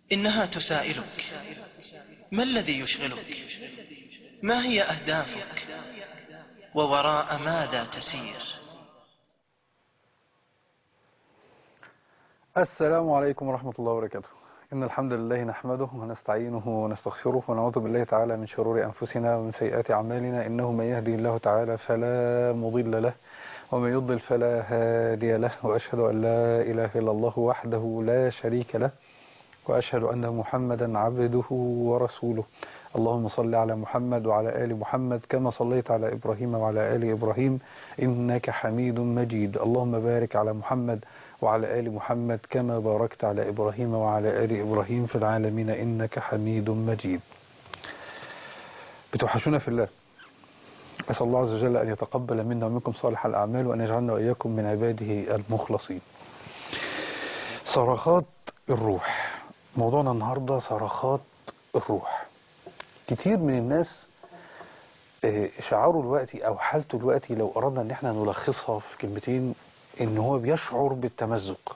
إنها تسائلك ما الذي يشغلك ما هي أهدافك ووراء ماذا تسير السلام عليكم ورحمة الله وبركاته إن الحمد لله نحمده ونستعينه ونستغفره ونعوذ بالله تعالى من شرور أنفسنا ومن سيئات أعمالنا إنه من يهدي الله تعالى فلا مضل له ومن يضل فلا هادي له وأشهد أن لا إله إلا الله وحده لا شريك له وأشهد أن محمدا عبده ورسوله اللهم صل على محمد وعلى آل محمد كما صليت على إبراهيم وعلى آل إبراهيم إنك حميد مجيد اللهم بارك على محمد وعلى آل محمد كما باركت على إبراهيم وعلى آل إبراهيم في العالمين إنك حميد مجيد بتوحشونا في الله أسأل الله عز وجل أن يتقبل منا ومنكم صالح الأعمال وأن يجعلنا وإياكم من عباده المخلصين صرخات الروح موضوعنا النهاردة صرخات الروح كتير من الناس شعاره دلوقتي أو حالته دلوقتي لو أردنا أن احنا نلخصها في كلمتين ان هو بيشعر بالتمزق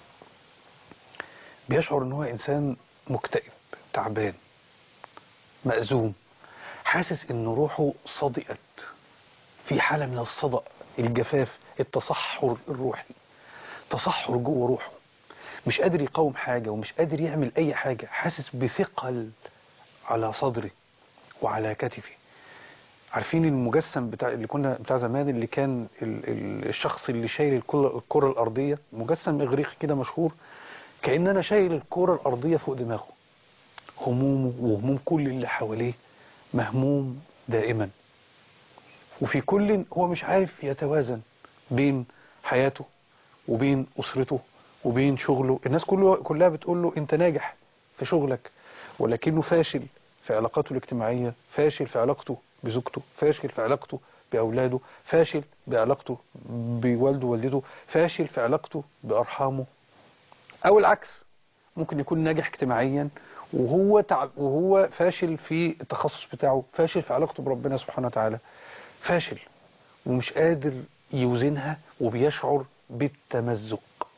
بيشعر ان هو انسان مكتئب تعبان مأزوم حاسس ان روحه صدئت في حالة من الصدأ الجفاف التصحر الروحي تصحر جوه روحه مش قادر يقاوم حاجة ومش قادر يعمل اي حاجة حاسس بثقل على صدره وعلى كتفه عارفين المجسم بتاع اللي كنا بتاع زمان اللي كان ال ال الشخص اللي شايل الكرة, الكرة الأرضية مجسم إغريقي كده مشهور كأن أنا شايل الكرة الأرضية فوق دماغه همومه وهموم كل اللي حواليه مهموم دائما وفي كل هو مش عارف يتوازن بين حياته وبين أسرته وبين شغله الناس كله كلها بتقول له أنت ناجح في شغلك ولكنه فاشل في علاقاته الاجتماعية فاشل في علاقته بزوجته فاشل في علاقته بأولاده فاشل بعلاقته بوالده ووالدته فاشل في علاقته بأرحامه أو العكس ممكن يكون ناجح اجتماعيا وهو تعب وهو فاشل في التخصص بتاعه فاشل في علاقته بربنا سبحانه وتعالى فاشل ومش قادر يوزنها وبيشعر بالتمزق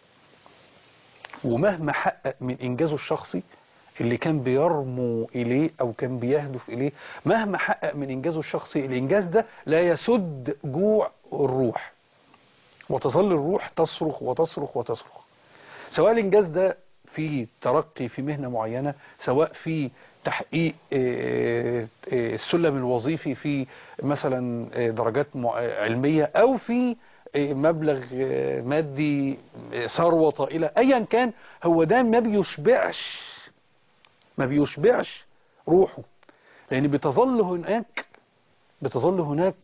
ومهما حقق من إنجازه الشخصي اللي كان بيرمو إليه أو كان بيهدف إليه مهما حقق من إنجازه الشخصي الإنجاز ده لا يسد جوع الروح وتظل الروح تصرخ وتصرخ وتصرخ سواء الإنجاز ده في ترقي في مهنة معينة سواء في تحقيق السلم الوظيفي في مثلا درجات علمية أو في مبلغ مادي ثروة طائلة أيا كان هو ده ما بيشبعش ما بيشبعش روحه لأن بتظل هناك بتظل هناك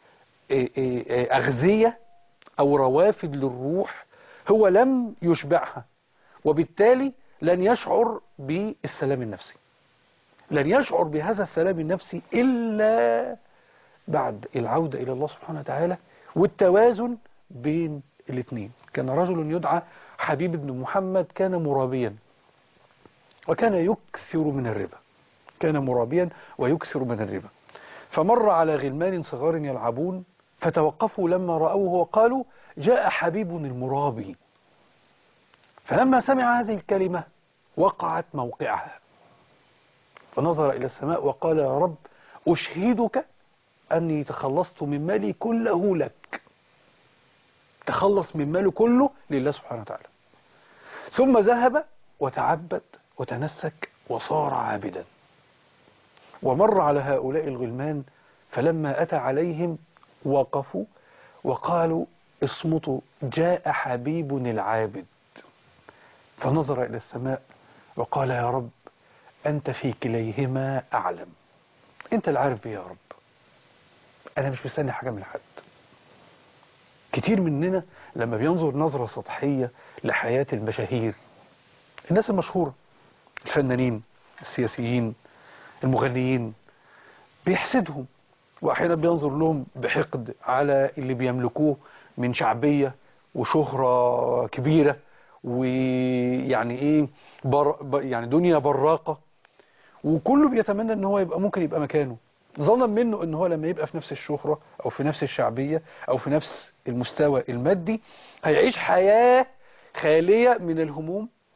أغذية أو روافد للروح هو لم يشبعها وبالتالي لن يشعر بالسلام النفسي لن يشعر بهذا السلام النفسي إلا بعد العودة إلى الله سبحانه وتعالى والتوازن بين الاثنين كان رجل يدعى حبيب بن محمد كان مرابيا وكان يكثر من الربا كان مرابيا ويكثر من الربا فمر على غلمان صغار يلعبون فتوقفوا لما رأوه وقالوا جاء حبيب المرابي فلما سمع هذه الكلمة وقعت موقعها فنظر إلى السماء وقال يا رب أشهدك أني تخلصت من مالي كله لك تخلص من ماله كله لله سبحانه وتعالى ثم ذهب وتعبد وتنسك وصار عابدا ومر على هؤلاء الغلمان فلما أتى عليهم وقفوا وقالوا اصمتوا جاء حبيب العابد فنظر إلى السماء وقال يا رب أنت في كليهما أعلم أنت اللي عارف بيه يا رب أنا مش مستني حاجة من حد كتير مننا لما بينظر نظرة سطحية لحياة المشاهير الناس المشهورة الفنانين السياسيين المغنيين بيحسدهم وأحيانا بينظر لهم بحقد على اللي بيملكوه من شعبية وشهرة كبيرة ويعني ايه بر يعني دنيا براقة وكله بيتمنى ان هو يبقى ممكن يبقى مكانه ظنا منه ان هو لما يبقى في نفس الشهرة او في نفس الشعبية او في نفس المستوى المادي هيعيش حياة خالية من الهموم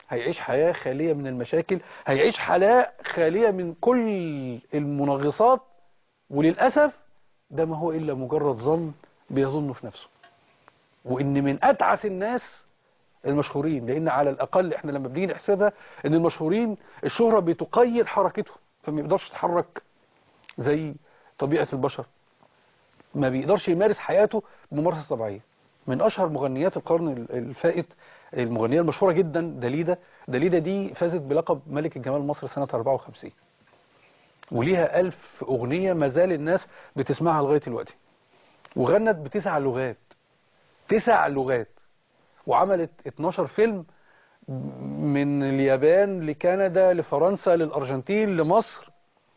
هيعيش حياة خالية من المشاكل هيعيش حياة خالية من كل المنغصات وللأسف ده ما هو إلا مجرد ظن بيظنه في نفسه وإن من أتعس الناس المشهورين لأن على الأقل إحنا لما بنيجي نحسبها إن المشهورين الشهرة بتقيد حركته فما يقدرش يتحرك زي طبيعة البشر ما بيقدرش يمارس حياته بممارسة طبيعية من أشهر مغنيات القرن الفائت المغنية المشهورة جدا دليدة دليدة دي فازت بلقب ملك الجمال مصر سنة 54 وليها ألف أغنية ما زال الناس بتسمعها لغاية دلوقتي وغنت بتسع لغات تسع لغات وعملت 12 فيلم من اليابان لكندا لفرنسا للأرجنتين لمصر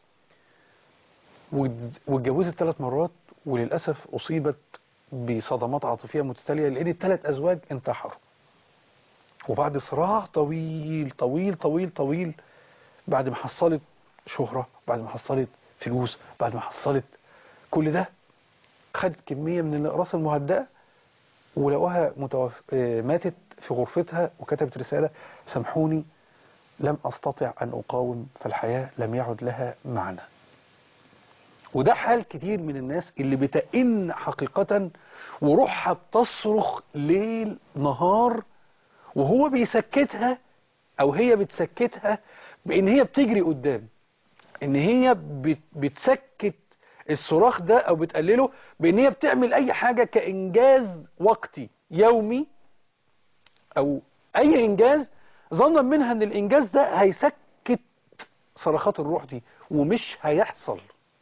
واتجوزت ثلاث مرات وللأسف أصيبت بصدمات عاطفية متتالية لأن الثلاث أزواج انتحروا وبعد صراع طويل طويل طويل طويل بعد ما حصلت شهرة بعد ما حصلت فلوس بعد ما حصلت كل ده خدت كمية من الأقراص المهدئة ولقوها متوف... ماتت في غرفتها وكتبت رسالة سامحوني لم أستطع أن أقاوم فالحياة لم يعد لها معنى وده حال كتير من الناس اللي بتئن حقيقة وروحها بتصرخ ليل نهار وهو بيسكتها او هي بتسكتها بان هي بتجري قدام ان هي بت بتسكت الصراخ ده او بتقلله بان هي بتعمل اي حاجة كانجاز وقتي يومي او اي انجاز ظنا منها ان الانجاز ده هيسكت صرخات الروح دي ومش هيحصل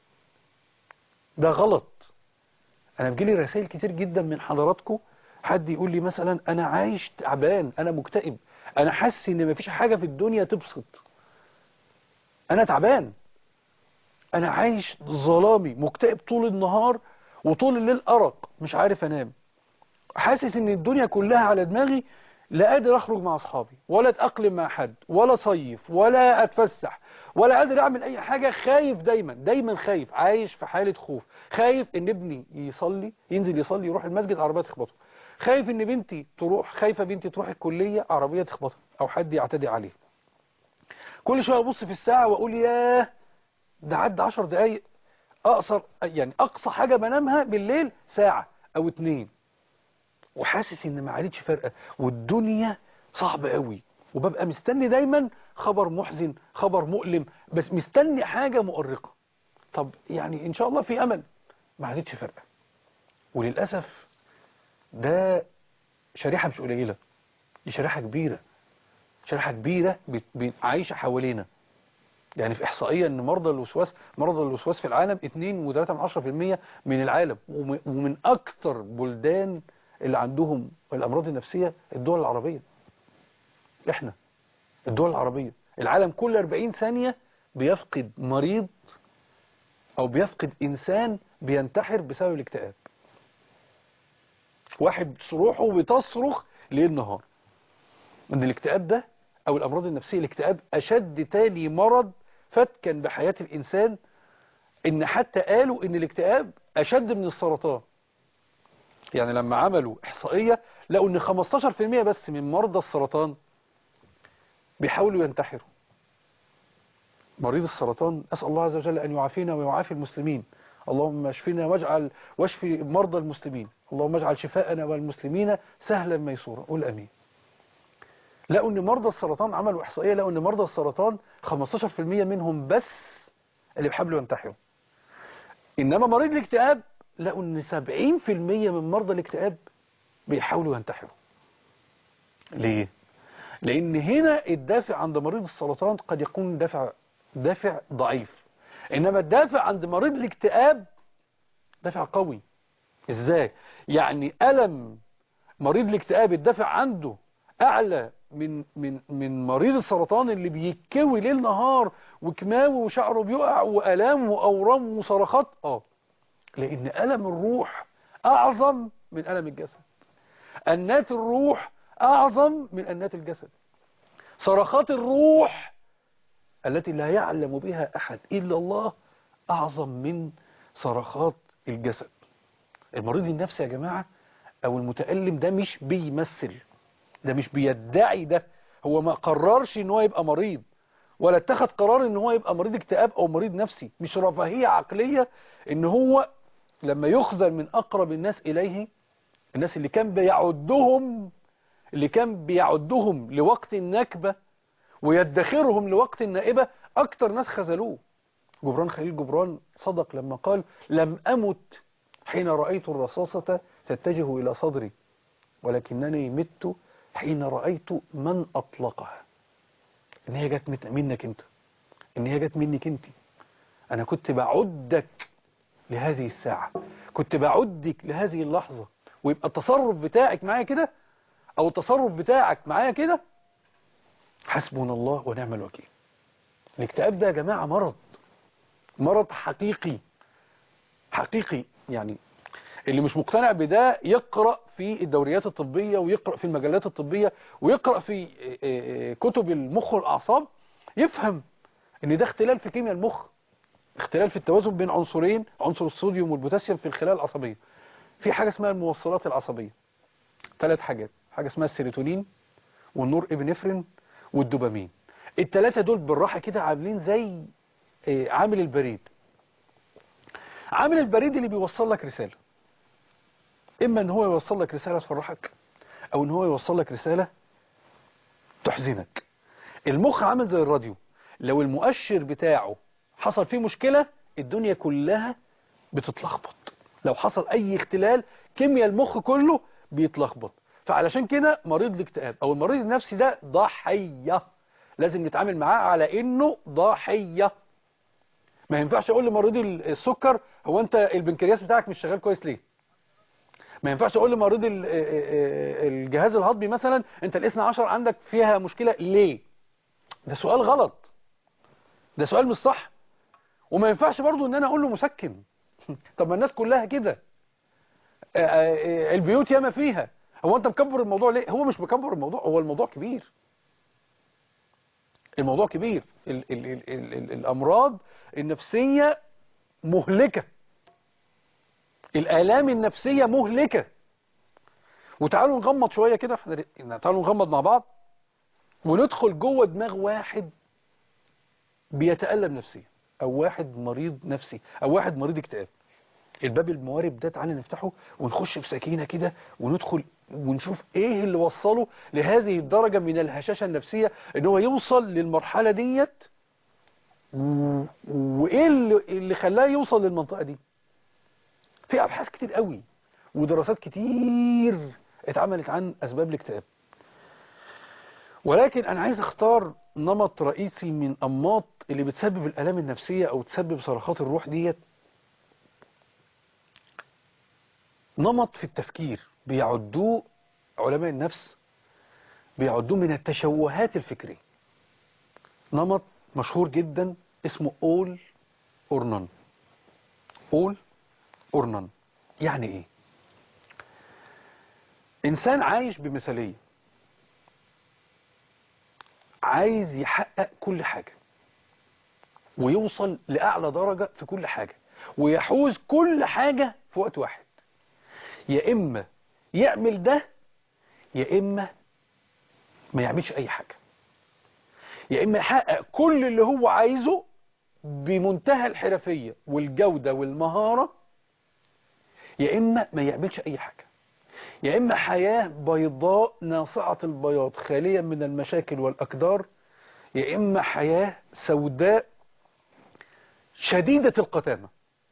ده غلط انا بجيلي رسائل كتير جدا من حضراتكم حد يقول لي مثلا انا عايش تعبان انا مكتئب انا حاسس ان مفيش حاجة في الدنيا تبسط انا تعبان انا عايش ظلامي مكتئب طول النهار وطول الليل ارق مش عارف انام حاسس ان الدنيا كلها على دماغي لا قادر اخرج مع اصحابي ولا اتاقلم مع حد ولا صيف ولا اتفسح ولا قادر اعمل اي حاجة خايف دايما دايما خايف عايش في حالة خوف خايف ان ابني يصلي ينزل يصلي يروح المسجد عربية تخبطه خايف ان بنتي تروح خايفة بنتي تروح الكلية عربية تخبطها او حد يعتدي عليه كل شوية ابص في الساعة واقول ياه ده عدى عشر دقايق اقصر يعني اقصى حاجة بنامها بالليل ساعة او اتنين وحاسس ان ما عادتش فارقة والدنيا صعبة قوي وببقى مستني دايما خبر محزن خبر مؤلم بس مستني حاجة مؤرقة طب يعني ان شاء الله في امل ما عادتش فارقة وللأسف ده شريحة مش قليلة دي شريحة كبيرة شريحة كبيرة بت- بت- عايشة حوالينا يعني في إحصائية أن مرضى الوسواس مرضى الوسواس في العالم 2.3% من العالم وم- ومن أكثر بلدان اللي عندهم الأمراض النفسية الدول العربية إحنا الدول العربية العالم كل 40 ثانية بيفقد مريض أو بيفقد إنسان بينتحر بسبب الاكتئاب واحد روحه بتصرخ ليل نهار ان الاكتئاب ده او الامراض النفسية الاكتئاب اشد تاني مرض فتكا بحياة الانسان ان حتى قالوا ان الاكتئاب اشد من السرطان يعني لما عملوا احصائية لقوا ان 15% بس من مرضى السرطان بيحاولوا ينتحروا مريض السرطان أسأل الله عز وجل أن يعافينا ويعافي المسلمين اللهم اشفنا واجعل واشفي مرضى المسلمين اللهم اجعل شفاءنا والمسلمين سهلا ميسورا قول أمين لقوا ان مرضى السرطان عملوا احصائيه لقوا ان مرضى السرطان 15% منهم بس اللي بيحاولوا ينتحروا انما مريض الاكتئاب لقوا ان 70% من مرضى الاكتئاب بيحاولوا ينتحروا ليه لان هنا الدافع عند مريض السرطان قد يكون دافع دافع ضعيف انما الدافع عند مريض الاكتئاب دافع قوي ازاي يعني الم مريض الاكتئاب الدافع عنده اعلى من من من مريض السرطان اللي بيتكوي ليل نهار وكماوي وشعره بيقع والام واورام وصرخات اه لان الم الروح اعظم من الم الجسد انات الروح اعظم من انات الجسد صرخات الروح التي لا يعلم بها احد الا الله اعظم من صرخات الجسد المريض النفسي يا جماعة او المتألم ده مش بيمثل ده مش بيدعي ده هو ما قررش ان هو يبقى مريض ولا اتخذ قرار ان هو يبقى مريض اكتئاب او مريض نفسي مش رفاهية عقلية ان هو لما يخذل من اقرب الناس اليه الناس اللي كان بيعدهم اللي كان بيعدهم لوقت النكبة ويدخرهم لوقت النائبة اكتر ناس خذلوه جبران خليل جبران صدق لما قال لم امت حين رأيت الرصاصة تتجه الى صدري ولكنني مت حين رأيت من أطلقها إن هي جت مت- منك أنت إن هي جت منك أنت أنا كنت بعدك لهذه الساعة كنت بعدك لهذه اللحظة ويبقى التصرف بتاعك معايا كده أو التصرف بتاعك معايا كده حسبنا الله ونعم الوكيل الاكتئاب ده يا جماعة مرض مرض حقيقي حقيقي يعني اللي مش مقتنع بده يقرأ في الدوريات الطبية ويقرأ في المجلات الطبية ويقرأ في آه، آه، كتب المخ والأعصاب يفهم ان ده اختلال في كيمياء المخ اختلال في التوازن بين عنصرين عنصر الصوديوم والبوتاسيوم في الخلايا العصبية في حاجة اسمها الموصلات العصبية ثلاث حاجات حاجة اسمها السيروتونين والنور ابنفرين والدوبامين الثلاثة دول بالراحة كده عاملين زي آه، عامل البريد عامل البريد اللي بيوصل لك رسالة إما إن هو يوصل لك رسالة تفرحك أو إن هو يوصل لك رسالة تحزنك المخ عامل زي الراديو لو المؤشر بتاعه حصل فيه مشكلة الدنيا كلها بتتلخبط لو حصل أي اختلال كيمياء المخ كله بيتلخبط فعلشان كده مريض الاكتئاب أو المريض النفسي ده ضحية لازم نتعامل معاه على إنه ضحية ما ينفعش أقول لمريض السكر هو أنت البنكرياس بتاعك مش شغال كويس ليه ما ينفعش اقول لمريض ال- الجهاز الهضمي مثلا انت الاثنى عشر عندك فيها مشكلة ليه ده سؤال غلط ده سؤال مش صح وما ينفعش برضو ان انا اقول له مسكن طب ما الناس كلها كده آه، آه، البيوت ياما فيها هو انت مكبر الموضوع ليه هو مش مكبر الموضوع هو الموضوع كبير الموضوع كبير ال ال ال ال ال الامراض النفسية مهلكة الآلام النفسية مهلكة وتعالوا نغمض شوية كده احنا تعالوا نغمض مع بعض وندخل جوه دماغ واحد بيتألم نفسيا او واحد مريض نفسي او واحد مريض اكتئاب الباب الموارب ده تعالى نفتحه ونخش بسكينة كده وندخل ونشوف ايه اللي وصله لهذه الدرجة من الهشاشة النفسية ان هو يوصل للمرحلة ديت و- وايه اللي, اللي خلاه يوصل للمنطقة دي في ابحاث كتير قوي ودراسات كتير اتعملت عن اسباب الاكتئاب ولكن انا عايز اختار نمط رئيسي من انماط اللي بتسبب الالام النفسيه او تسبب صرخات الروح ديت نمط في التفكير بيعدوه علماء النفس بيعدوه من التشوهات الفكريه نمط مشهور جدا اسمه all or none all or none يعني ايه انسان عايش بمثالية عايز يحقق كل حاجة ويوصل لأعلى درجة في كل حاجة ويحوز كل حاجة في وقت واحد يا إما يعمل ده يا إما ما يعملش أي حاجة يا إما يحقق كل اللي هو عايزه بمنتهى الحرفية والجودة والمهارة يا إما ما يعملش أي حاجة يا إما حياة بيضاء ناصعة البياض خالية من المشاكل والأقدار يا إما حياة سوداء شديدة القتامة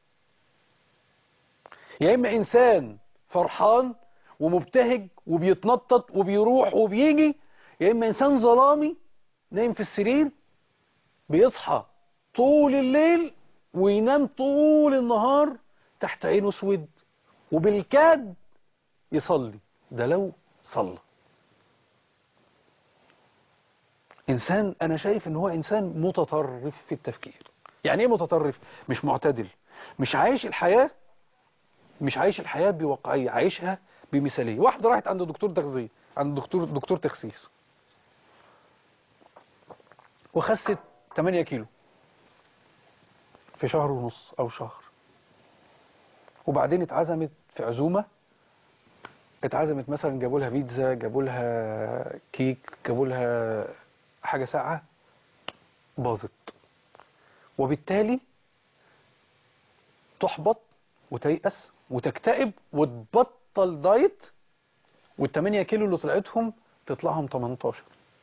يا إما إنسان فرحان ومبتهج وبيتنطط وبيروح وبيجي يا إما إنسان ظلامي نايم في السرير بيصحى طول الليل وينام طول النهار تحت عينه اسود وبالكاد يصلي ده لو صلى انسان انا شايف ان هو انسان متطرف في التفكير يعني ايه متطرف مش معتدل مش عايش الحياة مش عايش الحياة بواقعية عايشها بمثالية واحدة راحت عند دكتور تغذية عند دكتور دكتور تخسيس وخست 8 كيلو في شهر ونص او شهر وبعدين اتعزمت في عزومة اتعزمت مثلا جابوا لها بيتزا جابوا لها كيك جابوا لها حاجة ساقعة باظت وبالتالي تحبط وتيأس وتكتئب وتبطل دايت والتمانية كيلو اللي طلعتهم تطلعهم 18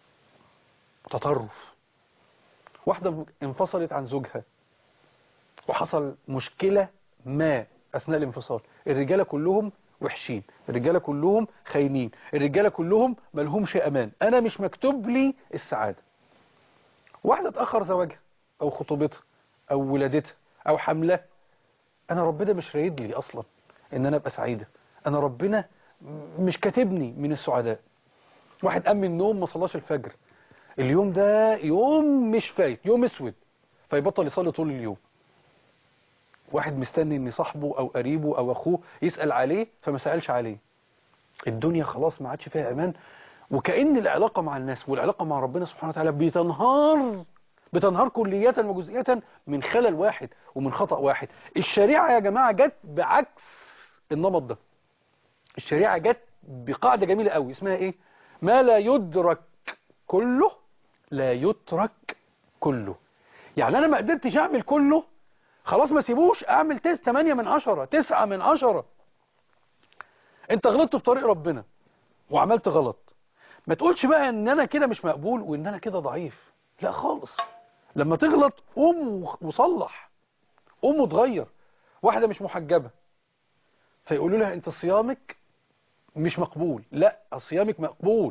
تطرف واحدة انفصلت عن زوجها وحصل مشكلة ما أثناء الانفصال الرجالة كلهم وحشين الرجالة كلهم خاينين الرجالة كلهم ملهمش أمان أنا مش مكتوب لي السعادة واحدة اتأخر زواجها أو خطوبتها أو ولادتها أو حملها أنا ربنا مش رايد لي أصلا إن أنا أبقى سعيدة أنا ربنا مش كاتبني من السعداء واحد قام من النوم ما صلاش الفجر اليوم ده يوم مش فايت يوم اسود فيبطل يصلي طول اليوم واحد مستني ان صاحبه او قريبه او اخوه يسأل عليه فما سألش عليه الدنيا خلاص ما عادش فيها امان وكأن العلاقة مع الناس والعلاقة مع ربنا سبحانه وتعالى بتنهار بتنهار كلية وجزئية من خلل واحد ومن خطأ واحد الشريعة يا جماعة جت بعكس النمط ده الشريعة جت بقاعدة جميلة قوي اسمها ايه ما لا يدرك كله لا يترك كله يعني انا ما قدرتش اعمل كله خلاص ما سيبوش اعمل تس 8 من 10 9 من 10 انت غلطت في طريق ربنا وعملت غلط ما تقولش بقى ان انا كده مش مقبول وان انا كده ضعيف لا خالص لما تغلط قوم وصلح قوم وتغير واحدة مش محجبة فيقولوا لها انت صيامك مش مقبول لا صيامك مقبول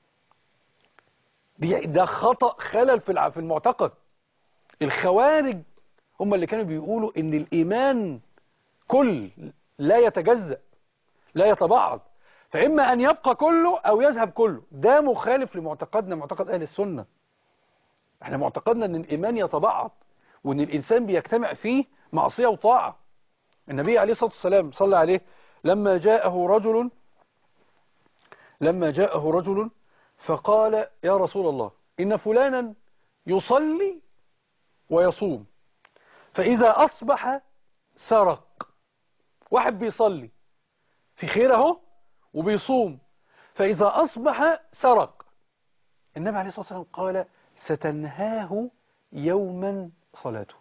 دي ده خطأ خلل في في المعتقد الخوارج هم اللي كانوا بيقولوا ان الايمان كل لا يتجزأ لا يتبعض فإما أن يبقى كله أو يذهب كله ده مخالف لمعتقدنا معتقد أهل السنة احنا معتقدنا أن الإيمان يتبعض وأن الإنسان بيجتمع فيه معصية وطاعة النبي عليه الصلاة والسلام صلى عليه لما جاءه رجل لما جاءه رجل فقال يا رسول الله إن فلانا يصلي ويصوم فإذا أصبح سرق واحد بيصلي في خير اهو وبيصوم فإذا أصبح سرق النبي عليه الصلاة والسلام قال ستنهاه يوما صلاته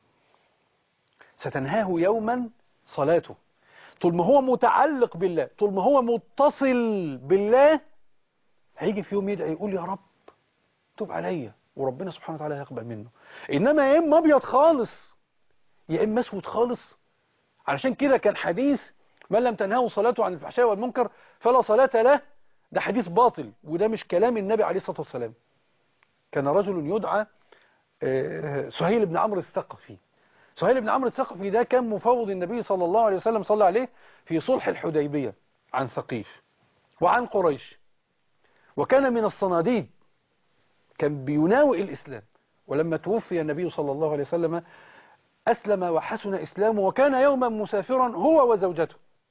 ستنهاه يوما صلاته طول ما هو متعلق بالله طول ما هو متصل بالله هيجي في يوم يدعي يقول يا رب توب عليا وربنا سبحانه وتعالى هيقبل منه إنما يا إما أبيض خالص يا إما أسود خالص علشان كده كان حديث من لم تنهه صلاته عن الفحشاء والمنكر فلا صلاة له ده حديث باطل وده مش كلام النبي عليه الصلاة والسلام كان رجل يدعى سهيل بن عمرو الثقفي سهيل بن عمرو الثقفي ده كان مفوض النبي صلى الله عليه وسلم صلى عليه في صلح الحديبية عن ثقيف وعن قريش وكان من الصناديد كان بيناوئ الإسلام ولما توفي النبي صلى الله عليه وسلم أسلم وحسن إسلامه وكان يوما مسافرا هو وزوجته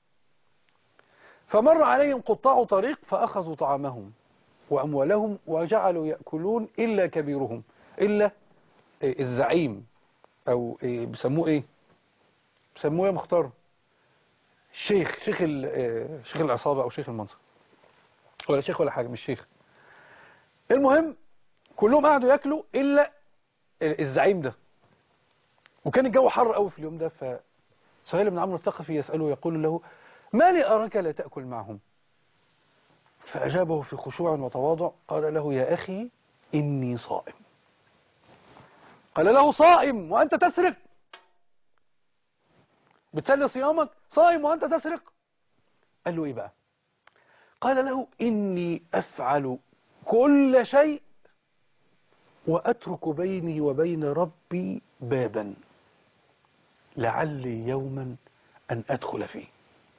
فمر عليهم قطاع طريق فأخذوا طعامهم وأموالهم وجعلوا يأكلون إلا كبيرهم إلا الزعيم أو بيسموه إيه بيسموه يا مختار الشيخ شيخ شيخ العصابة أو شيخ المنصب ولا شيخ ولا حاجة مش شيخ المهم كلهم قعدوا يأكلوا إلا الزعيم ده وكان الجو حر قوي في اليوم ده فسهيل بن عمرو الثقفي يسأله يقول له ما لي أراك لا تأكل معهم فأجابه في خشوع وتواضع قال له يا أخي إني صائم قال له صائم وأنت تسرق بتسلي صيامك صائم وأنت تسرق قال له إيه بقى قال له إني أفعل كل شيء وأترك بيني وبين ربي بابا لعلي يوما أن أدخل فيه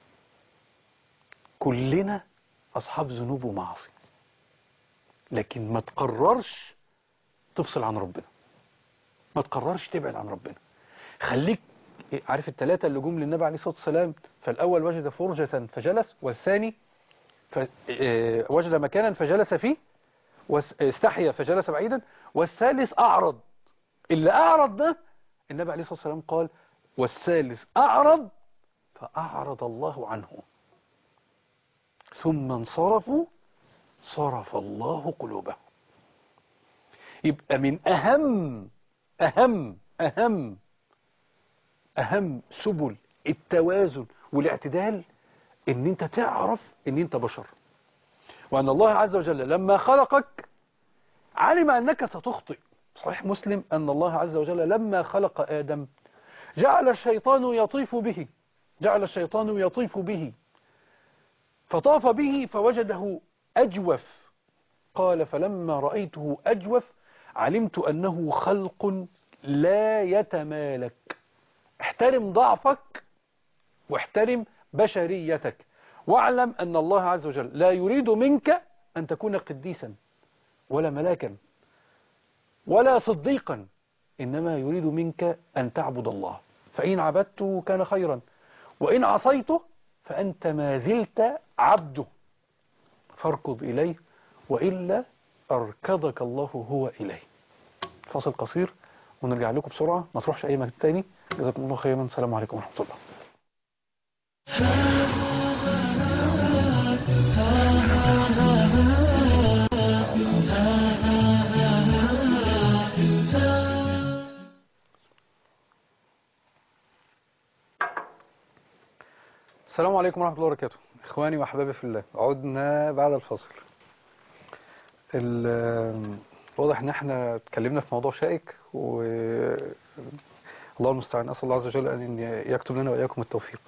كلنا أصحاب ذنوب ومعاصي لكن ما تقررش تفصل عن ربنا ما تقررش تبعد عن ربنا خليك عارف الثلاثة اللي جم للنبي عليه الصلاة والسلام فالأول وجد فرجة فجلس والثاني وجد مكانا فجلس فيه واستحيا فجلس بعيدا والثالث أعرض اللي أعرض ده النبي عليه الصلاة والسلام قال والثالث أعرض فأعرض الله عنه ثم انصرفوا صرف الله قلوبهم يبقى من أهم أهم أهم أهم سبل التوازن والاعتدال ان انت تعرف ان انت بشر وان الله عز وجل لما خلقك علم انك ستخطئ صحيح مسلم ان الله عز وجل لما خلق ادم جعل الشيطان يطيف به جعل الشيطان يطيف به فطاف به فوجده أجوف قال فلما رأيته أجوف علمت أنه خلق لا يتمالك احترم ضعفك واحترم بشريتك واعلم أن الله عز وجل لا يريد منك أن تكون قديسا ولا ملاكا ولا صديقا إنما يريد منك أن تعبد الله فإن عبدته كان خيرا وإن عصيته فأنت ما زلت عبده فاركض إليه وإلا أركضك الله هو إليه فاصل قصير ونرجع لكم بسرعة ما تروحش أي مكان تاني جزاكم الله خيرا السلام عليكم ورحمة الله السلام عليكم ورحمة الله وبركاته إخواني وأحبابي في الله عدنا بعد الفصل ال- واضح ان احنا اتكلمنا في موضوع شائك و الله المستعان اسال الله عز وجل ان يكتب لنا واياكم التوفيق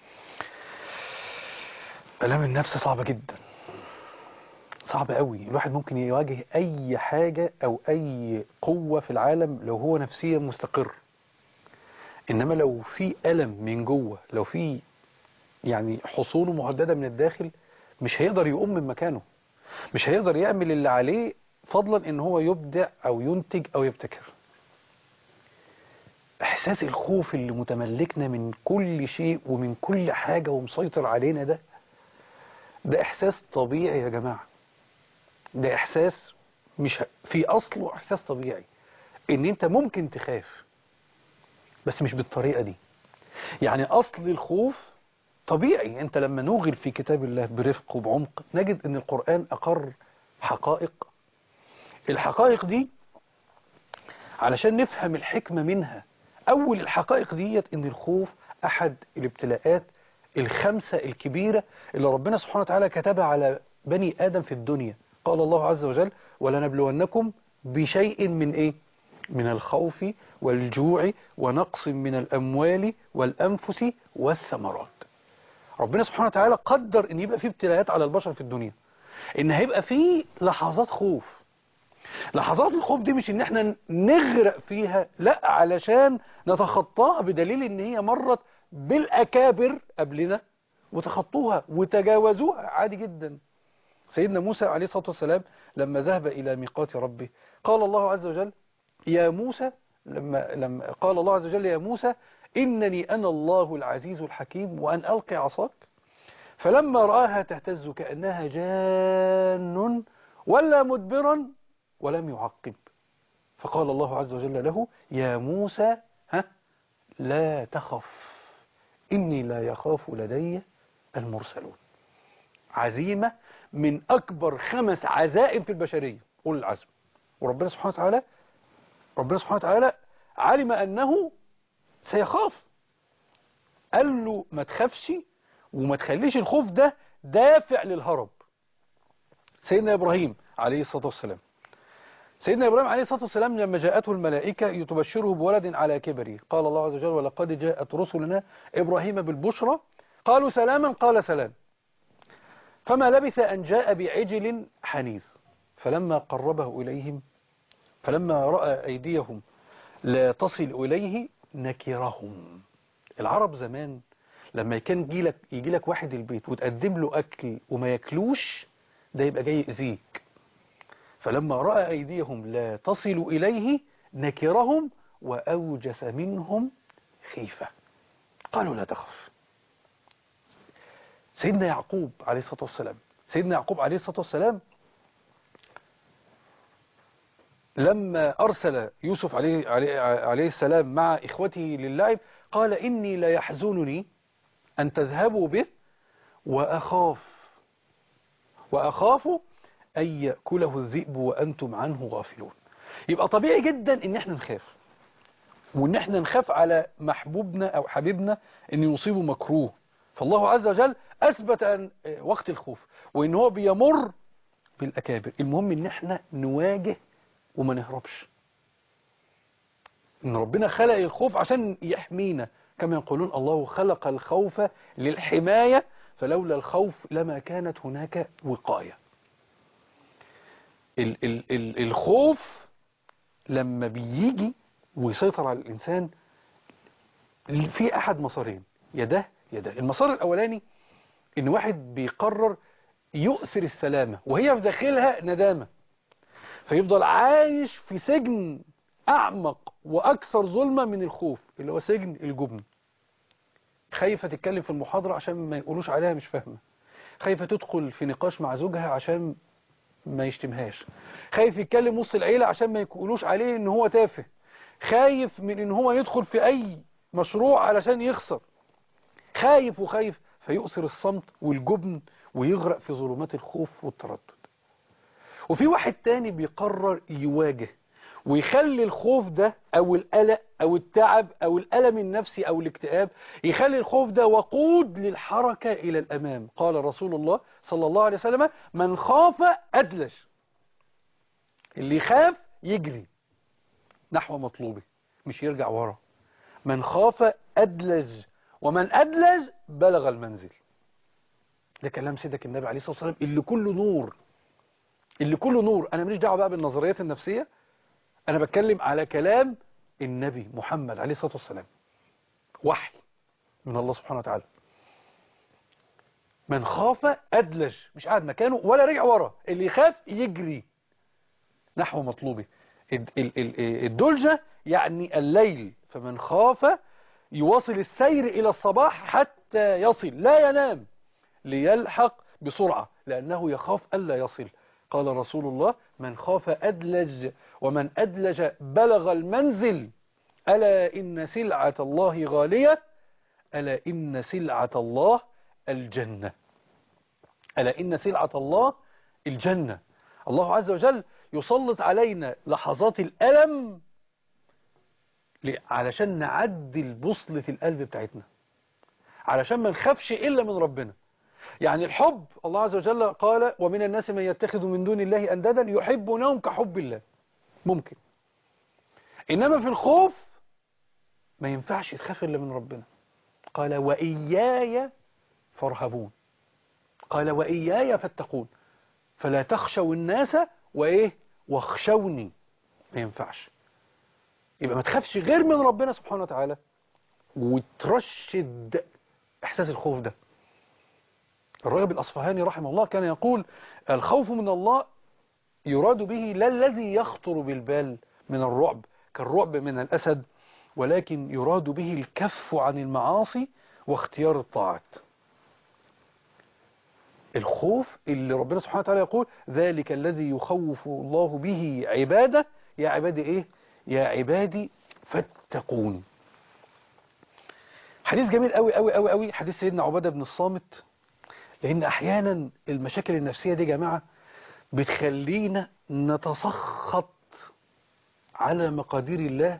الام النفس صعبه جدا صعبه قوي الواحد ممكن يواجه اي حاجه او اي قوه في العالم لو هو نفسيا مستقر انما لو في الم من جوه لو في يعني حصونه مهدده من الداخل مش هيقدر يقوم من مكانه مش هيقدر يعمل اللي عليه فضلا ان هو يبدع او ينتج او يبتكر احساس الخوف اللي متملكنا من كل شيء ومن كل حاجة ومسيطر علينا ده ده احساس طبيعي يا جماعة ده احساس مش ه- في اصله احساس طبيعي ان انت ممكن تخاف بس مش بالطريقة دي يعني اصل الخوف طبيعي انت لما نوغل في كتاب الله برفق وبعمق نجد ان القرآن اقر حقائق الحقائق دي علشان نفهم الحكمة منها اول الحقائق ديت ان الخوف احد الابتلاءات الخمسة الكبيرة اللي ربنا سبحانه وتعالى كتبها على بني ادم في الدنيا قال الله عز وجل ولنبلونكم بشيء من ايه من الخوف والجوع ونقص من الاموال والانفس والثمرات ربنا سبحانه وتعالى قدر ان يبقى في ابتلاءات على البشر في الدنيا ان هيبقى في لحظات خوف لحظات الخوف دي مش ان احنا نغرق فيها لا علشان نتخطاها بدليل ان هي مرت بالاكابر قبلنا وتخطوها وتجاوزوها عادي جدا سيدنا موسى عليه الصلاة والسلام لما ذهب إلى ميقات ربه قال الله عز وجل يا موسى لما, لما قال الله عز وجل يا موسى إنني أنا الله العزيز الحكيم وأن ألقي عصاك فلما رآها تهتز كأنها جان ولا مدبرا ولم يعقب فقال الله عز وجل له يا موسى ها لا تخف إني لا يخاف لدي المرسلون عزيمة من أكبر خمس عزائم في البشرية قول العزم وربنا سبحانه وتعالى ربنا سبحانه وتعالى علم أنه سيخاف قال له ما تخافش وما تخليش الخوف ده دافع للهرب سيدنا إبراهيم عليه الصلاة والسلام سيدنا إبراهيم عليه الصلاة والسلام لما جاءته الملائكة تبشره بولد على كبره قال الله عز وجل ولقد جاءت رسلنا إبراهيم بالبشرى قالوا سلاما قال سلام فما لبث أن جاء بعجل حنيذ فلما قربه إليهم فلما رأى أيديهم لا تصل إليه نكرهم العرب زمان لما كان يجي لك يجي لك واحد البيت وتقدم له أكل وما ياكلوش ده يبقى جاي يأذيك فلما رأى أيديهم لا تصل إليه نكرهم وأوجس منهم خيفة قالوا لا تخف سيدنا يعقوب عليه الصلاة والسلام سيدنا يعقوب عليه الصلاة والسلام لما أرسل يوسف عليه, عليه, عليه السلام مع إخوته للعب قال إني لا يحزنني أن تذهبوا به وأخاف وأخاف أن يأكله الذئب وأنتم عنه غافلون يبقى طبيعي جدا ان احنا نخاف وان احنا نخاف على محبوبنا او حبيبنا ان يصيبه مكروه فالله عز وجل اثبت ان وقت الخوف وان هو بيمر بالاكابر المهم ان احنا نواجه وما نهربش ان ربنا خلق الخوف عشان يحمينا كما يقولون الله خلق الخوف للحماية فلولا الخوف لما كانت هناك وقاية ال ال ال الخوف لما بيجي ويسيطر على الإنسان في أحد مسارين يا ده يا ده المسار الأولاني إن واحد بيقرر يؤثر السلامة وهي في داخلها ندامة فيفضل عايش في سجن أعمق وأكثر ظلمة من الخوف اللي هو سجن الجبن خايفة تتكلم في المحاضرة عشان ما يقولوش عليها مش فاهمة خايفة تدخل في نقاش مع زوجها عشان ما يشتمهاش خايف يتكلم وسط العيلة عشان ما يقولوش عليه ان هو تافه خايف من ان هو يدخل في اي مشروع علشان يخسر خايف وخايف فيؤثر الصمت والجبن ويغرق في ظلمات الخوف والتردد وفي واحد تاني بيقرر يواجه ويخلي الخوف ده او القلق او التعب او الالم النفسي او الاكتئاب يخلي الخوف ده وقود للحركة الى الامام قال رسول الله صلى الله عليه وسلم من خاف ادلج اللي يخاف يجري نحو مطلوبه مش يرجع ورا من خاف ادلج ومن ادلج بلغ المنزل ده كلام سيدك النبي عليه الصلاة والسلام اللي كله نور اللي كله نور انا ماليش دعوه بقى بالنظريات النفسيه أنا بتكلم على كلام النبي محمد عليه الصلاة والسلام وحي من الله سبحانه وتعالى من خاف أدلج مش قاعد مكانه ولا رجع ورا اللي يخاف يجري نحو مطلوبه الدلجة يعني الليل فمن خاف يواصل السير إلى الصباح حتى يصل لا ينام ليلحق بسرعة لأنه يخاف ألا يصل قال رسول الله من خاف أدلج ومن أدلج بلغ المنزل ألا إن سلعة الله غالية ألا إن سلعة الله الجنة ألا إن سلعة الله الجنة الله عز وجل يسلط علينا لحظات الألم علشان نعدل بوصلة القلب بتاعتنا علشان ما نخافش إلا من ربنا يعني الحب الله عز وجل قال ومن الناس من يتخذ من دون الله أندادا يحبونهم كحب الله ممكن إنما في الخوف ما ينفعش تخاف إلا من ربنا قال وإياي فارهبون قال وإياي فاتقون فلا تخشوا الناس وإيه واخشوني ما ينفعش يبقى ما تخافش غير من ربنا سبحانه وتعالى وترشد إحساس الخوف ده الراغب الأصفهاني رحمه الله كان يقول الخوف من الله يراد به لا الذي يخطر بالبال من الرعب كالرعب من الأسد ولكن يراد به الكف عن المعاصي واختيار الطاعات الخوف اللي ربنا سبحانه وتعالى يقول ذلك الذي يخوف الله به عباده يا عبادي ايه يا عبادي فاتقون حديث جميل قوي قوي قوي قوي حديث سيدنا عبادة بن الصامت لأن أحيانا المشاكل النفسية دي يا جماعة بتخلينا نتسخط على مقادير الله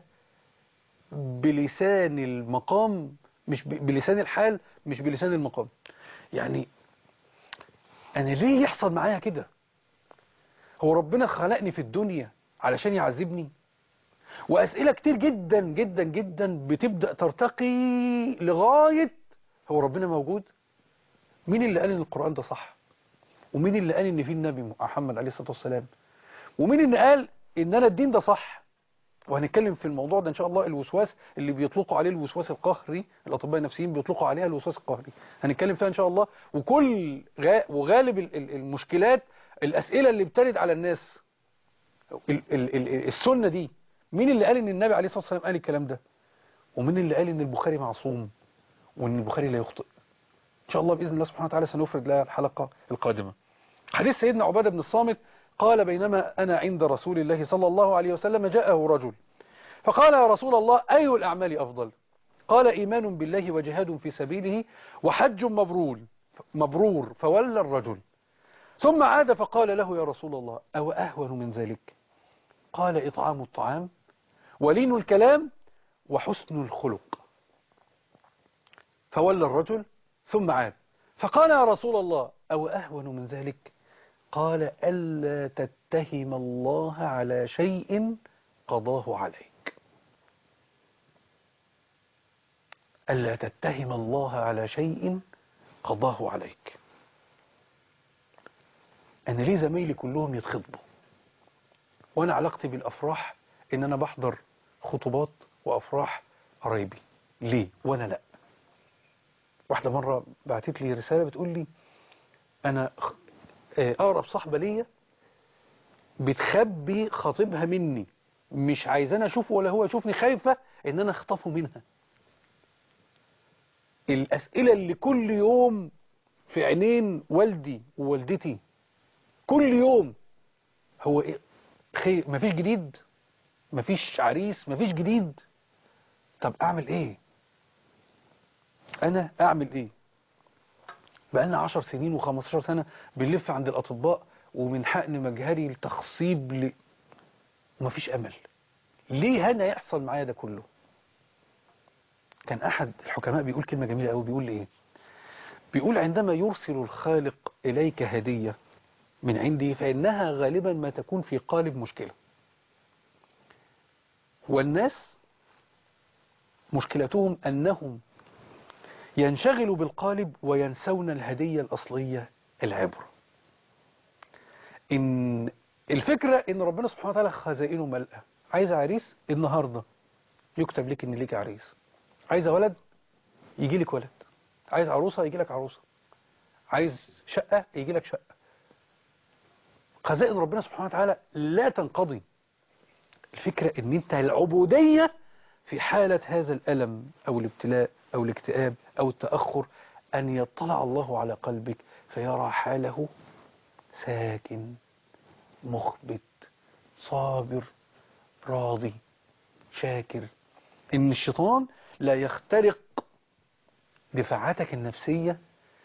بلسان المقام مش بلسان الحال مش بلسان المقام يعني أنا ليه يحصل معايا كده هو ربنا خلقني في الدنيا علشان يعذبني وأسئلة كتير جدا جدا جدا بتبدأ ترتقي لغاية هو ربنا موجود مين اللي قال ان القرآن ده صح ومين اللي قال ان في النبي محمد عليه الصلاة والسلام ومين اللي قال ان انا الدين ده صح وهنتكلم في الموضوع ده ان شاء الله الوسواس اللي بيطلقوا عليه الوسواس القهري الاطباء النفسيين بيطلقوا عليها الوسواس القهري هنتكلم فيها ان شاء الله وكل غا وغالب المشكلات الاسئله اللي بترد على الناس ال ال ال السنه دي مين اللي قال ان النبي عليه الصلاه والسلام قال الكلام ده ومين اللي قال ان البخاري معصوم وان البخاري لا يخطئ إن شاء الله بإذن الله سبحانه وتعالى سنفرد لها الحلقة القادمة حديث سيدنا عبادة بن الصامت قال بينما أنا عند رسول الله صلى الله عليه وسلم جاءه رجل فقال يا رسول الله أي الأعمال أفضل قال إيمان بالله وجهاد في سبيله وحج مبرور مبرور فولى الرجل ثم عاد فقال له يا رسول الله أو أهون من ذلك قال إطعام الطعام ولين الكلام وحسن الخلق فولى الرجل ثم عاد فقال يا رسول الله أو أهون من ذلك قال ألا تتهم الله على شيء قضاه عليك ألا تتهم الله على شيء قضاه عليك أنا ليه زمايلي كلهم يتخطبوا وأنا علاقتي بالأفراح إن أنا بحضر خطوبات وأفراح قرايبي ليه وأنا لأ واحدة مرة بعتت لي رسالة بتقول لي أنا خ- آه، أقرب صاحبة ليا بتخبي خطيبها مني مش عايزاني أشوفه ولا هو يشوفني خايفة إن أنا أخطفه منها الأسئلة اللي كل يوم في عينين والدي ووالدتي كل يوم هو إيه؟ خير مفيش جديد مفيش عريس مفيش جديد طب أعمل إيه أنا أعمل إيه بقالنا عشر سنين و15 سنة بنلف عند الأطباء ومن حقن مجهري لتخصيب ل... ومفيش أمل ليه هنا يحصل معايا ده كله كان أحد الحكماء بيقول كلمة جميلة قوي بيقول إيه بيقول عندما يرسل الخالق إليك هدية من عنده فإنها غالبا ما تكون في قالب مشكلة والناس مشكلتهم أنهم ينشغلوا بالقالب وينسون الهدية الأصلية العبرة إن الفكرة إن ربنا سبحانه وتعالى خزائنه ملأة عايز عريس النهاردة يكتب لك إن ليك عريس عايز ولد يجي لك ولد عايز عروسة يجي لك عروسة عايز شقة يجي لك شقة خزائن ربنا سبحانه وتعالى لا تنقضي الفكرة ان انت العبودية في حالة هذا الألم أو الابتلاء أو الاكتئاب أو التأخر أن يطلع الله على قلبك فيرى حاله ساكن مخبت صابر راضي شاكر إن الشيطان لا يخترق دفاعاتك النفسية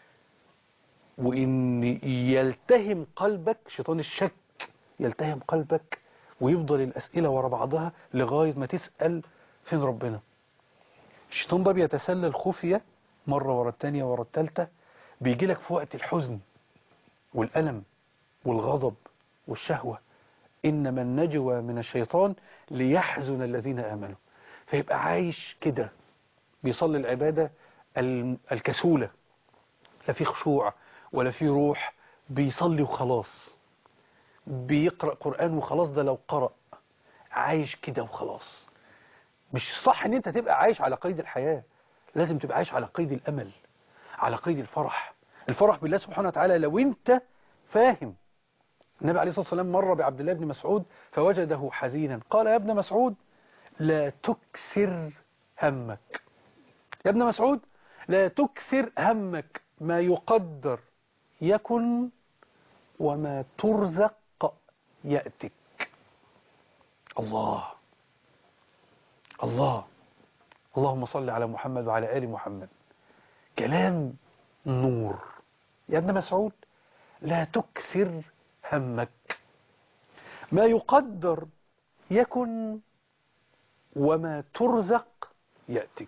وإن يلتهم قلبك شيطان الشك يلتهم قلبك ويفضل الأسئلة ورا بعضها لغاية ما تسأل فين ربنا الشيطان ده بيتسلل خفية مرة ورا التانية ورا التالتة بيجي لك في وقت الحزن والألم والغضب والشهوة إنما النجوى من الشيطان ليحزن الذين آمنوا فيبقى عايش كده بيصلي العبادة ال- الكسولة لا في خشوع ولا في روح بيصلي وخلاص بيقرأ قرآن وخلاص ده لو قرأ عايش كده وخلاص مش صح ان انت تبقى عايش على قيد الحياة لازم تبقى عايش على قيد الامل على قيد الفرح الفرح بالله سبحانه وتعالى لو انت فاهم النبي عليه الصلاة والسلام مر بعبد الله بن مسعود فوجده حزينا قال يا ابن مسعود لا تكسر همك يا ابن مسعود لا تكسر همك ما يقدر يكن وما ترزق يأتك الله الله اللهم صل على محمد وعلى آل محمد كلام نور يا ابن مسعود لا تكثر همك ما يقدر يكن وما ترزق يأتك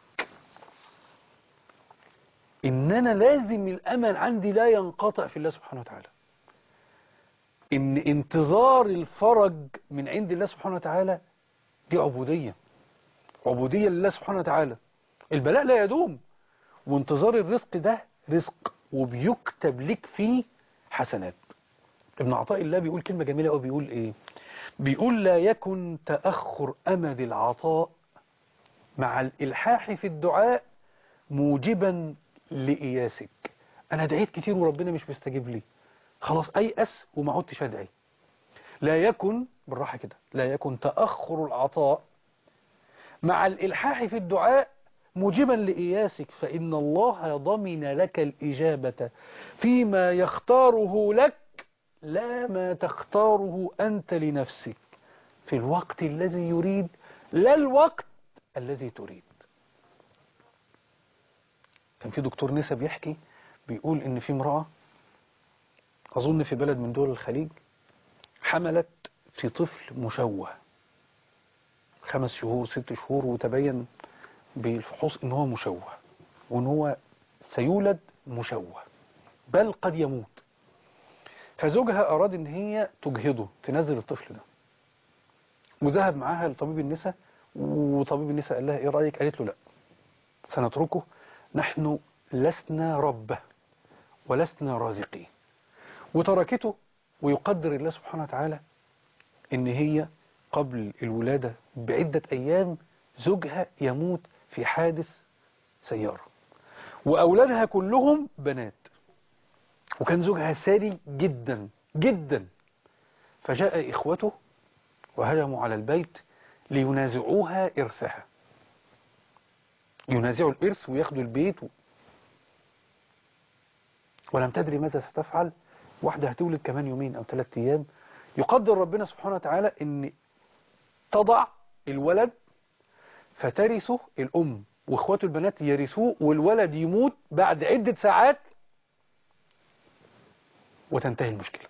إن أنا لازم الأمل عندي لا ينقطع في الله سبحانه وتعالى إن انتظار الفرج من عند الله سبحانه وتعالى دي عبودية عبودية لله سبحانه وتعالى البلاء لا يدوم وانتظار الرزق ده رزق وبيكتب لك فيه حسنات ابن عطاء الله بيقول كلمة جميلة قوي بيقول ايه بيقول لا يكن تأخر أمد العطاء مع الإلحاح في الدعاء موجبا لإياسك أنا دعيت كتير وربنا مش بيستجيب لي خلاص أيأس وما عدتش أدعي لا يكن بالراحة كده لا يكن تأخر العطاء مع الإلحاح في الدعاء موجبا لإياسك فإن الله ضمن لك الإجابة فيما يختاره لك لا ما تختاره أنت لنفسك في الوقت الذي يريد لا الوقت الذي تريد كان في دكتور نسا بيحكي بيقول إن في امرأة أظن في بلد من دول الخليج حملت في طفل مشوه خمس شهور ست شهور وتبين بالفحوص ان هو مشوه وان هو سيولد مشوه بل قد يموت فزوجها اراد ان هي تجهضه تنزل الطفل ده وذهب معاها لطبيب النساء وطبيب النساء قال لها ايه رايك قالت له لا سنتركه نحن لسنا ربه ولسنا رازقين وتركته ويقدر الله سبحانه وتعالى ان هي قبل الولادة بعدة ايام زوجها يموت في حادث سيارة واولادها كلهم بنات وكان زوجها ثري جدا جدا فجاء اخوته وهجموا على البيت لينازعوها ارثها ينازعوا الارث وياخدوا البيت و... ولم تدري ماذا ستفعل واحدة هتولد كمان يومين أو ثلاثة أيام يقدر ربنا سبحانه وتعالى أن تضع الولد فترثه الأم وإخواته البنات يرثوه والولد يموت بعد عدة ساعات وتنتهي المشكلة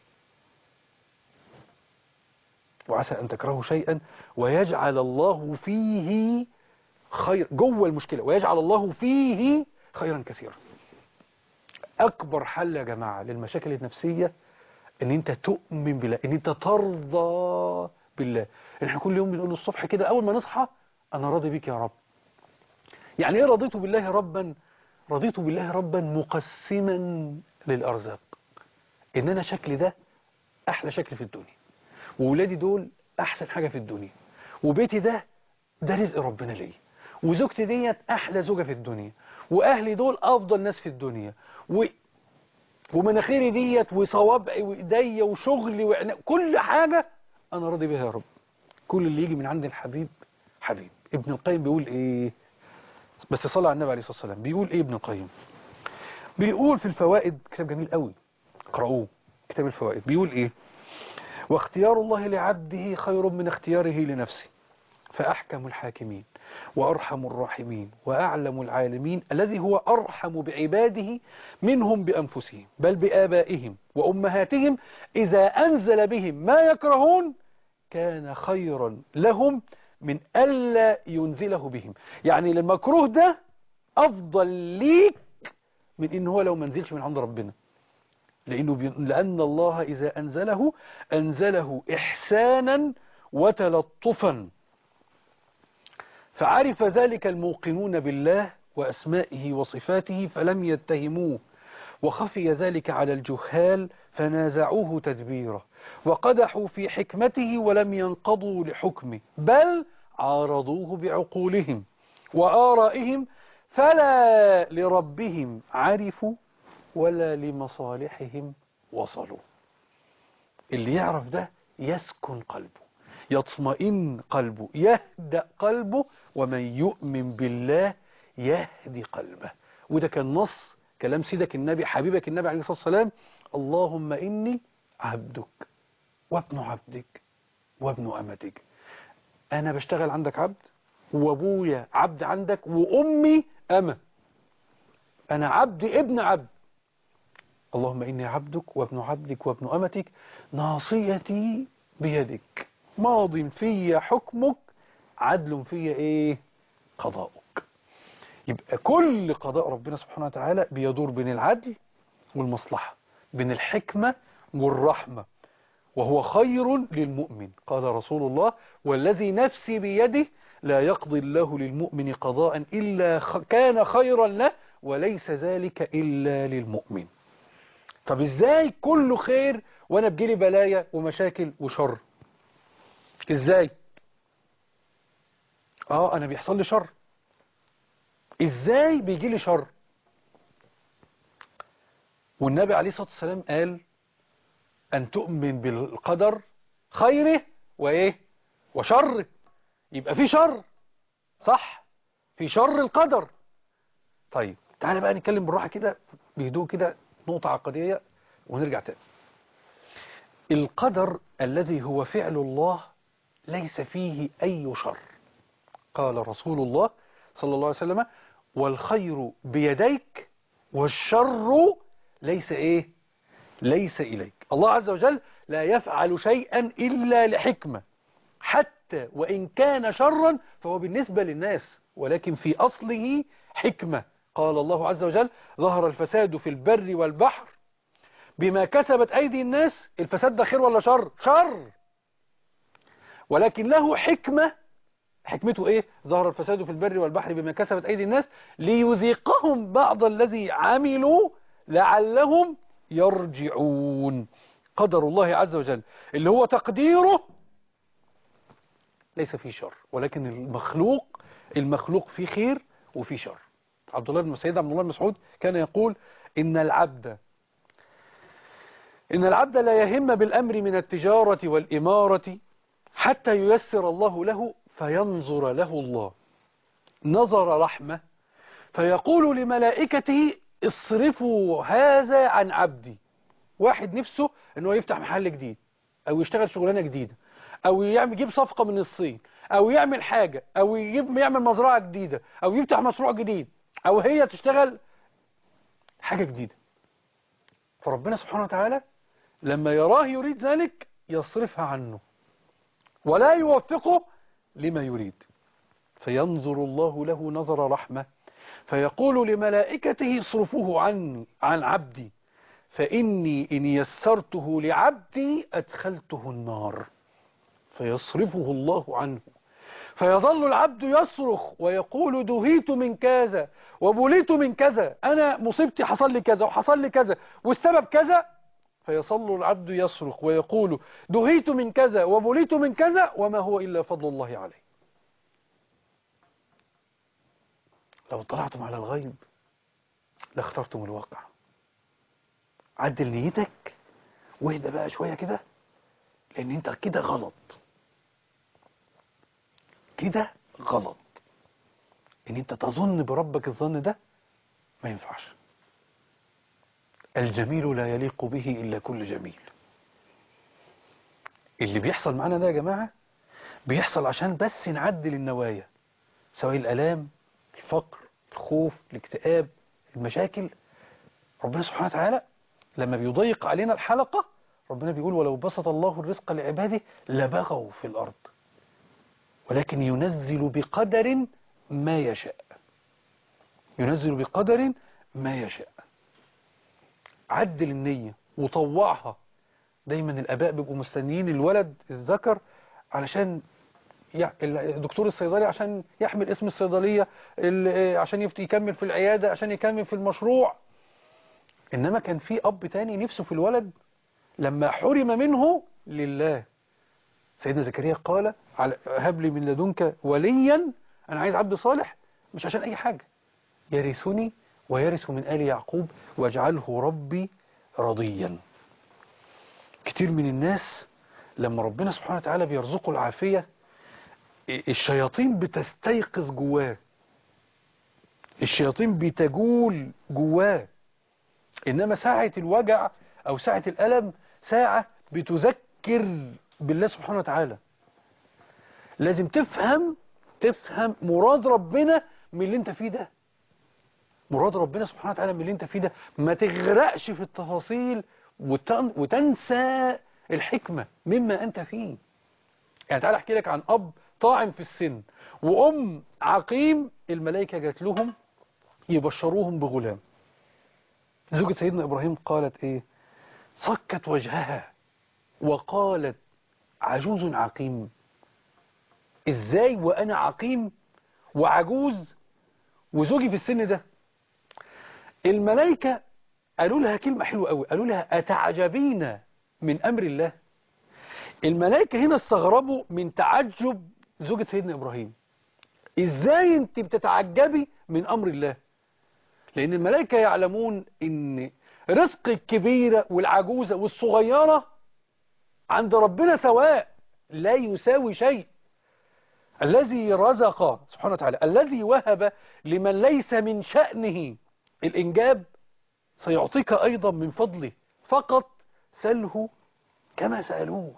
وعسى أن تكرهوا شيئا ويجعل الله فيه خير جوه المشكلة ويجعل الله فيه خيرا كثيرا أكبر حل يا جماعة للمشاكل النفسية ان انت تؤمن بالله ان انت ترضى بالله احنا كل يوم بنقول الصبح كده اول ما نصحى انا راضي بيك يا رب يعني ايه رضيت بالله ربا رضيت بالله ربا مقسما للارزاق ان انا شكلي ده احلى شكل في الدنيا وولادي دول احسن حاجة في الدنيا وبيتي ده ده رزق ربنا ليا وزوجتي ديت احلى زوجة في الدنيا واهلي دول افضل ناس في الدنيا و... ومناخيري ديت وصوابعي وايديا وشغلي وعنا... كل حاجة انا راضي بيها يا رب كل اللي يجي من عند الحبيب حبيب ابن القيم بيقول ايه بس صلى على النبي عليه الصلاة والسلام بيقول ايه ابن القيم بيقول في الفوائد كتاب جميل قوي اقرأوه كتاب الفوائد بيقول ايه واختيار الله لعبده خير من اختياره لنفسه فأحكم الحاكمين وأرحم الراحمين وأعلم العالمين الذي هو أرحم بعباده منهم بأنفسهم بل بآبائهم وأمهاتهم إذا أنزل بهم ما يكرهون كان خيرا لهم من ألا ينزله بهم يعني المكروه ده أفضل ليك من إن هو لو منزلش من عند ربنا لأنه بي... لأن الله إذا أنزله أنزله إحسانا وتلطفا فعرف ذلك الموقنون بالله وأسمائه وصفاته فلم يتهموه وخفي ذلك على الجهال فنازعوه تدبيره وقدحوا في حكمته ولم ينقضوا لحكمه بل عارضوه بعقولهم وآرائهم فلا لربهم عرفوا ولا لمصالحهم وصلوا اللي يعرف ده يسكن قلبه يطمئن قلبه يهدأ قلبه ومن يؤمن بالله يهدي قلبه وده كان نص كلام سيدك النبي حبيبك النبي عليه الصلاة والسلام اللهم إني عبدك وابن عبدك وابن أمتك أنا بشتغل عندك عبد وابويا عبد عندك وأمي أمة أنا عبد ابن عبد اللهم إني عبدك وابن عبدك وابن أمتك ناصيتي بيدك ماض في حكمك عدل في إيه قضاؤك يبقى كل قضاء ربنا سبحانه وتعالى بيدور بين العدل والمصلحة بين الحكمة والرحمة وهو خير للمؤمن قال رسول الله والذي نفسي بيده لا يقضي الله للمؤمن قضاء إلا كان خيرا له وليس ذلك إلا للمؤمن طب ازاي كله خير وانا بجيلي بلايا ومشاكل وشر ازاي اه انا بيحصل لي شر ازاي بيجي لي شر والنبي عليه الصلاة والسلام قال ان تؤمن بالقدر خيره وايه وشره يبقى في شر صح في شر القدر طيب تعالى بقى نتكلم بالراحة كده بهدوء كده نقطة عقدية ونرجع تاني القدر الذي هو فعل الله ليس فيه أي شر قال رسول الله صلى الله عليه وسلم والخير بيديك والشر ليس إيه ليس إليك الله عز وجل لا يفعل شيئا إلا لحكمة حتى وإن كان شرا فهو بالنسبة للناس ولكن في أصله حكمة قال الله عز وجل ظهر الفساد في البر والبحر بما كسبت أيدي الناس الفساد ده خير ولا شر شر ولكن له حكمة حكمته ايه ظهر الفساد في البر والبحر بما كسبت ايدي الناس ليذيقهم بعض الذي عملوا لعلهم يرجعون قدر الله عز وجل اللي هو تقديره ليس فيه شر ولكن المخلوق المخلوق فيه خير وفيه شر عبد الله بن مسعود عبد الله بن مسعود كان يقول ان العبد إن العبد لا يهم بالأمر من التجارة والإمارة حتى ييسر الله له فينظر له الله نظر رحمة فيقول لملائكته اصرفوا هذا عن عبدي واحد نفسه انه يفتح محل جديد او يشتغل شغلانة جديدة او يعمل يجيب صفقة من الصين او يعمل حاجة او يجيب يعمل مزرعة جديدة او يفتح مشروع جديد او هي تشتغل حاجة جديدة فربنا سبحانه وتعالى لما يراه يريد ذلك يصرفها عنه ولا يوفقه لما يريد فينظر الله له نظر رحمة فيقول لملائكته اصرفوه عني عن عبدي فإني إن يسرته لعبدي أدخلته النار فيصرفه الله عنه فيظل العبد يصرخ ويقول دهيت من كذا وبليت من كذا أنا مصيبتي حصل لي كذا وحصل لي كذا والسبب كذا فيصل العبد يصرخ ويقول دهيت من كذا وبليت من كذا وما هو إلا فضل الله عليه لو اطلعتم على الغيب لاخترتم الواقع عدل نيتك واهدى بقى شوية كده لأن انت كده غلط كده غلط ان انت تظن بربك الظن ده ما ينفعش الجميل لا يليق به إلا كل جميل اللي بيحصل معانا ده يا جماعة بيحصل عشان بس نعدل النوايا سواء الألام الفقر الخوف الاكتئاب المشاكل ربنا سبحانه وتعالى لما بيضيق علينا الحلقة ربنا بيقول ولو بسط الله الرزق لعباده لبغوا في الأرض ولكن ينزل بقدر ما يشاء ينزل بقدر ما يشاء عدل النية وطوعها دايما الآباء بيبقوا مستنيين الولد الذكر علشان يع- الدكتور الصيدلي عشان يحمل اسم الصيدلية ال- عشان يفت- يكمل في العيادة عشان يكمل في المشروع إنما كان في أب تاني نفسه في الولد لما حرم منه لله سيدنا زكريا قال على- هب لي من لدنك وليا أنا عايز عبد صالح مش عشان أي حاجة يرثني ويرث من آل يعقوب واجعله ربي رضيا كتير من الناس لما ربنا سبحانه وتعالى بيرزقه العافية الشياطين بتستيقظ جواه الشياطين بتجول جواه إنما ساعة الوجع أو ساعة الألم ساعة بتذكر بالله سبحانه وتعالى لازم تفهم تفهم مراد ربنا من اللي انت فيه ده مراد ربنا سبحانه وتعالى من اللي انت فيه ده ما تغرقش في التفاصيل وتن وتنسى الحكمة مما انت فيه يعني تعال احكي لك عن اب طاعن في السن وام عقيم الملائكة جات لهم يبشروهم بغلام زوجة سيدنا ابراهيم قالت ايه صكت وجهها وقالت عجوز عقيم ازاي وانا عقيم وعجوز وزوجي في السن ده الملائكة قالوا لها كلمة حلوة قوي قالوا لها أتعجبين من أمر الله الملائكة هنا استغربوا من تعجب زوجة سيدنا إبراهيم إزاي أنت بتتعجبي من أمر الله لأن الملائكة يعلمون أن رزق الكبيرة والعجوزة والصغيرة عند ربنا سواء لا يساوي شيء الذي رزق سبحانه وتعالى الذي وهب لمن ليس من شأنه الإنجاب سيعطيك أيضا من فضله فقط سله كما سألوه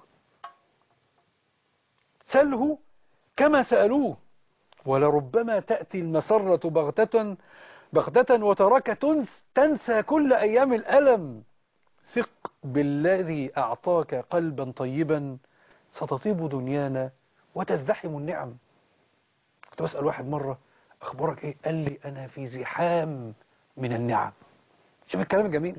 سله كما سألوه ولربما تأتي المسرة بغتة بغتة وتراك تنس تنسى كل أيام الألم ثق بالذي أعطاك قلبا طيبا ستطيب دنيانا وتزدحم النعم كنت بسأل واحد مرة أخبارك إيه قال لي أنا في زحام من النعم شوف الكلام الجميل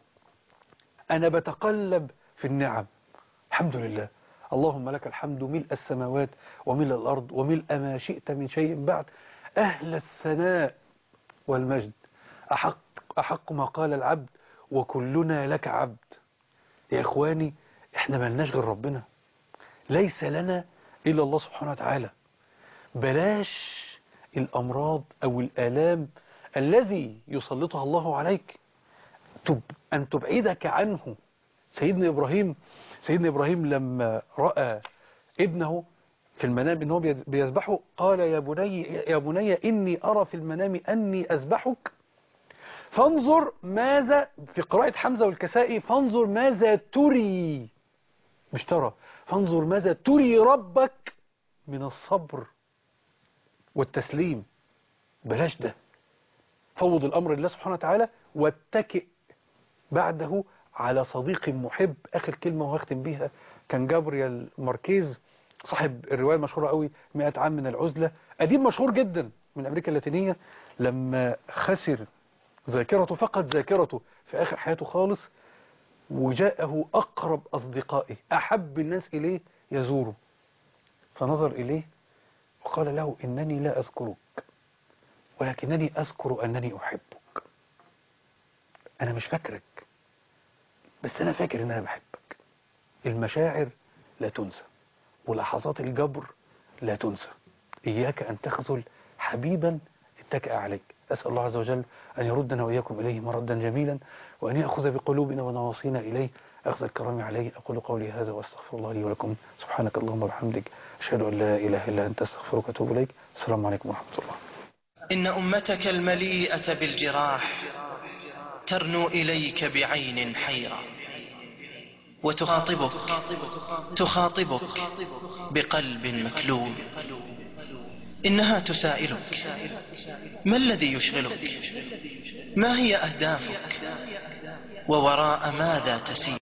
أنا بتقلب في النعم الحمد لله اللهم لك الحمد ملء السماوات وملء الأرض وملء ما شئت من شيء بعد أهل الثناء والمجد أحق, أحق ما قال العبد وكلنا لك عبد يا إخواني إحنا ملناش غير ربنا ليس لنا إلا الله سبحانه وتعالى بلاش الأمراض أو الآلام الذي يسلطها الله عليك تب أن تبعدك عنه سيدنا إبراهيم سيدنا إبراهيم لما رأى ابنه في المنام إنه بيذبحه قال يا بني, يا بني إني أرى في المنام أني أذبحك فانظر ماذا في قراءة حمزة والكسائي فانظر ماذا تري مش ترى فانظر ماذا تري ربك من الصبر والتسليم بلاش ده فوض الأمر لله سبحانه وتعالى واتكئ بعده على صديق محب آخر كلمة وهختم بيها كان جابريال ماركيز صاحب الرواية المشهورة قوي 100 عام من العزلة أديب مشهور جدا من أمريكا اللاتينية لما خسر ذاكرته فقد ذاكرته في آخر حياته خالص وجاءه أقرب أصدقائه أحب الناس إليه يزوره فنظر إليه وقال له إنني لا أذكرك ولكنني أذكر أنني أحبك أنا مش فاكرك بس أنا فاكر أن أنا بحبك المشاعر لا تنسى ولحظات الجبر لا تنسى إياك أن تخذل حبيبا اتكأ عليك أسأل الله عز وجل أن يردنا وإياكم إليه مردا جميلا وأن يأخذ بقلوبنا ونواصينا إليه أخذ الكرام عليه أقول قولي هذا وأستغفر الله لي ولكم سبحانك اللهم وبحمدك أشهد أن لا إله إلا أنت أستغفرك وأتوب إليك السلام عليكم ورحمة الله إن أمتك المليئة بالجراح ترنو إليك بعين حيرة وتخاطبك تخاطبك بقلب مكلوم إنها تسائلك ما الذي يشغلك ما هي أهدافك ووراء ماذا تسير